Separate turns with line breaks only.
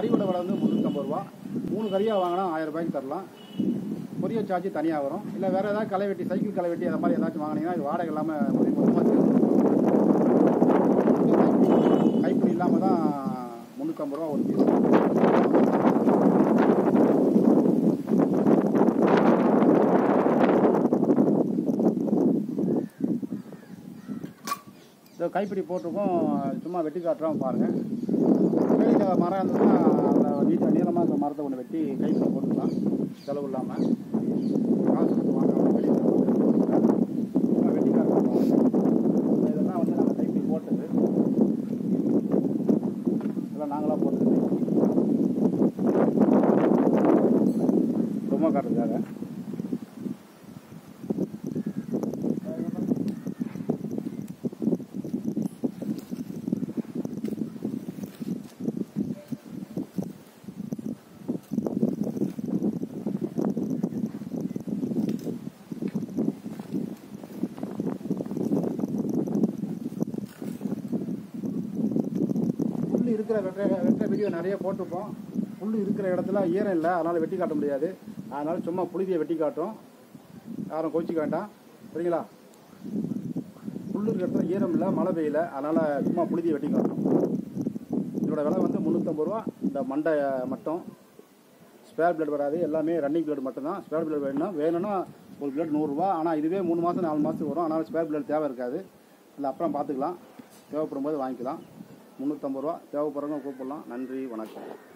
கறியோட விலை வந்து முந்நூற்றம்பது ரூபா மூணு கறியாக வாங்கினா ஆயிரம் ரூபாய்க்கு தரலாம் கொரியர் சார்ஜ் தனியாக வரும் இல்லை வேறு ஏதாவது களை வெட்டி சைக்கிள் களை வெட்டி அந்த மாதிரி ஏதாச்சும் வாங்கினீங்கன்னா இது வாடகை இல்லாமல் மொத்தமாக கைப்பிடி இல்லாமல் தான் முந்நூற்றம்பது ரூபா ஒரு பீஸ் இதோ கைப்பிடி போட்டிருக்கோம் சும்மா வெட்டி காட்டுறோம் பாருங்கள் வெளியில் மரம் இருந்ததுன்னா அந்த நீட்ட நீளமாக இருக்கிற மரத்தை ஒன்று வெட்டி கைப்பிடி போட்டுக்கலாம் செலவு இல்லாமல் காசு கொடுத்து வாங்காமல் வெளியில் சும்மா வெட்டி காட்டுறோம் பாருங்க. இதெல்லாம் வந்து நம்ம கைப்பிடி போட்டது இதெல்லாம் நாங்களாக போட்டது சும்மா காட்டுறதுக்காக புல் இருக்கிற வெட்ட வெட்ட வீடியோ நிறைய போட்டிருப்போம் புல் இருக்கிற இடத்துல ஈரம் இல்லை அதனால் வெட்டி காட்ட முடியாது அதனால் சும்மா புழுதியை வெட்டி காட்டும் யாரும் கோச்சிக்க வேண்டாம் சரிங்களா புல் இருக்கிற இடத்துல ஈரம் இல்லை மழை பெய்யல அதனால் சும்மா புழுதியை வெட்டி காட்டும் இதோட விலை வந்து முந்நூற்றம்பது ரூபா இந்த மண்டை மட்டும் ஸ்பேர் பிளேட் வராது எல்லாமே ரன்னிங் பிளேட் மட்டும்தான் ஸ்பேர் பிளேட் வேணும்னா வேணும்னா ஒரு பிளேட் நூறுரூவா ஆனால் இதுவே மூணு மாதம் நாலு மாதத்துக்கு வரும் அதனால் ஸ்பேர் பிளேட் தேவை இருக்காது இல்லை அப்புறம் பார்த்துக்கலாம் தேவைப்படும் போது வாங்கிக்கலாம் முந்நூற்றம்பது ரூபா தேவைப்படுறவங்க கூப்பிடலாம் நன்றி வணக்கம்